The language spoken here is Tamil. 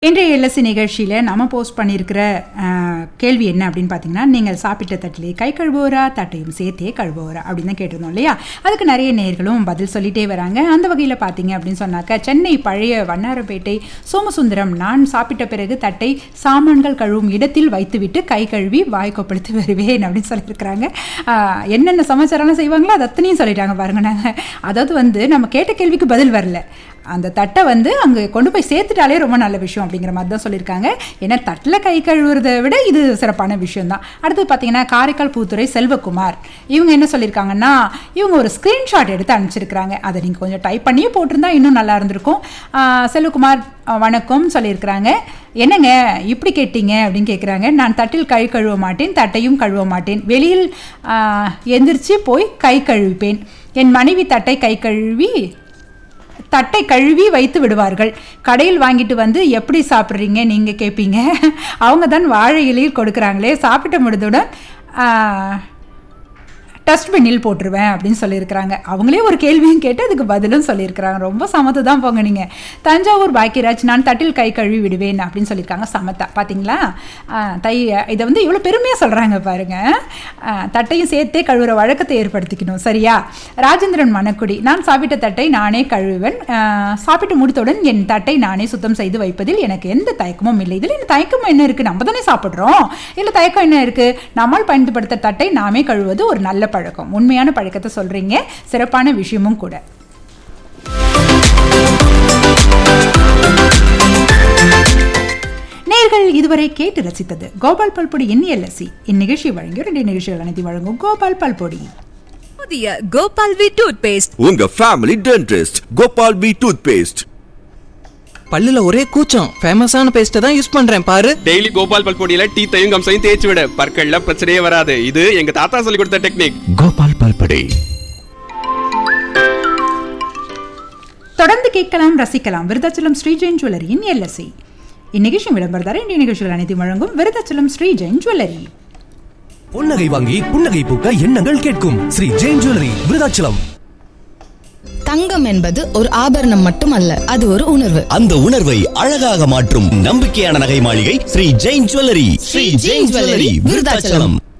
இன்றைய எல்எஸ்சி நிகழ்ச்சியில் நம்ம போஸ்ட் பண்ணியிருக்கிற அஹ், கேள்வி என்ன அப்படின்னு பார்த்தீங்கன்னா நீங்கள் சாப்பிட்ட தட்டிலே கை கழுவுவோரா தட்டையும் சேர்த்தே கழுவுவோரா அப்படின்னு தான் கேட்டிருந்தோம் இல்லையா அதுக்கு நிறைய நேர்களும் பதில் சொல்லிட்டே வராங்க அந்த வகையில் பார்த்தீங்க அப்படின்னு சொன்னாக்க சென்னை பழைய வண்ணாரப்பேட்டை சோமசுந்தரம் நான் சாப்பிட்ட பிறகு தட்டை சாமான்கள் கழுவும் இடத்தில் வைத்துவிட்டு கை கழுவி வாய் கொப்பளித்து வருவேன் அப்படின்னு சொல்லியிருக்கிறாங்க அஹ், என்னென்ன சமாச்சாரம்லாம் செய்வாங்களோ அது அத்தனையும் சொல்லிட்டாங்க பாருங்க நாங்கள் அதாவது வந்து நம்ம கேட்ட கேள்விக்கு பதில் வரல அந்த தட்டை வந்து அங்கே கொண்டு போய் சேர்த்துட்டாலே ரொம்ப நல்ல விஷயம் அப்படிங்கிற மாதிரி தான் சொல்லியிருக்காங்க ஏன்னா தட்டில் கை கழுவுறதை விட இது சிறப்பான விஷயம் தான் அடுத்து பார்த்தீங்கன்னா காரைக்கால் பூத்துறை செல்வகுமார் இவங்க என்ன சொல்லியிருக்காங்கன்னா இவங்க ஒரு ஸ்க்ரீன்ஷாட் எடுத்து அனுப்பிச்சிருக்கிறாங்க அதை நீங்கள் கொஞ்சம் டைப் பண்ணியே போட்டிருந்தா இன்னும் நல்லா இருந்திருக்கும் ஆஹ் செல்வகுமார் அஹ் வணக்கம் சொல்லியிருக்கிறாங்க என்னங்க இப்படி கேட்டீங்க அப்படின்னு கேட்குறாங்க நான் தட்டில் கை கழுவ மாட்டேன் தட்டையும் கழுவ மாட்டேன் வெளியில் ஆஹ், எந்திரிச்சு போய் கை கழுவிப்பேன் என் மனைவி தட்டை கை கழுவி தட்டை கழுவி வைத்து விடுவார்கள் கடையில் வாங்கிட்டு வந்து எப்படி சாப்பிட்றீங்க நீங்கள் கேட்பீங்க அவங்க தான் வாழை இலையில் கொடுக்குறாங்களே சாப்பிட்ட முடிந்தவுடன் டஸ்ட்பின்னில் போட்டுருவேன் அப்படின்னு சொல்லியிருக்கிறாங்க அவங்களே ஒரு கேள்வியும் கேட்டு அதுக்கு பதிலும் சொல்லியிருக்கிறாங்க ரொம்ப சமத்து தான் போங்க நீங்கள் தஞ்சாவூர் பாக்கியராஜ் நான் தட்டில் கை கழுவி விடுவேன் அப்படின்னு சொல்லியிருக்காங்க சமத்தா பார்த்தீங்களா ஆஹ் தை இதை வந்து இவ்வளோ பெருமையாக சொல்கிறாங்க பாருங்க ஆஹ் தட்டையும் சேர்த்தே கழுவுற வழக்கத்தை ஏற்படுத்திக்கணும் சரியா ராஜேந்திரன் மணக்குடி நான் சாப்பிட்ட தட்டை நானே கழுவுவேன் ஆஹ் சாப்பிட்டு முடித்தவுடன் என் தட்டை நானே சுத்தம் செய்து வைப்பதில் எனக்கு எந்த தயக்கமும் இல்லை இதில் என்ன தயக்கம் என்ன இருக்குது நம்ம தானே சாப்பிட்றோம் இல்லை தயக்கம் என்ன இருக்குது நம்மால் பயன்படுத்த தட்டை நாமே கழுவுவது ஒரு நல்ல பழக்கம் உண்மையான பழக்கத்தை சொல்கிறீங்க சிறப்பான விஷயமும் கூட நேர்கள் இதுவரை கேட்டு ரசித்தது கோபால் பல்பொடி எல்எஸ்சி இந்நிகழ்ச்சி வழங்கிய ரெண்டு நிகழ்ச்சிகள் அனைத்து வழங்கும் கோபால் பல்பொடி புதிய கோபால் வி டூத் பேஸ்ட் உங்க family dentist Gopal P toothpaste பல்லுல ஒரே கூச்சம் ஃபேமஸான பேஸ்ட்டை தான் யூஸ் பண்றேன் பாரு டெய்லி கோபால் பல்பொடியில டீத்தையும் கம்சையும் தேய்ச்சி விட பற்கள்ல பிரச்சனையே வராது இது எங்க தாத்தா சொல்லி கொடுத்த டெக்னிக் கோபால் பல்படை தொடர்ந்து கேட்கலாம் ரசிக்கலாம் விருதாச்சலம் ஸ்ரீ ஜெயின் ஜுவல்லரியின் எல்எஸ்சி இந்நிகழ்ச்சி விளம்பரதார இந்திய நிகழ்ச்சிகள் அனைத்தையும் வழங்கும் விருதாச்சலம் ஸ்ரீ ஜெயின் ஜுவல்லரி புன்னகை வாங்கி புன்னகை பூக்க எண்ணங்கள் கேட்கும் ஸ்ரீ ஜெயின் ஜுவல்லரி விருதாச்சலம் தங்கம் என்பது ஒரு ஆபரணம் மட்டுமல்ல அது ஒரு உணர்வு அந்த உணர்வை அழகாக மாற்றும் நம்பிக்கையான நகை மாளிகை ஸ்ரீ ஜெயின் ஜுவல்லரி ஸ்ரீ ஜெயின் ஜுவல்லரி விருதாச்சலம்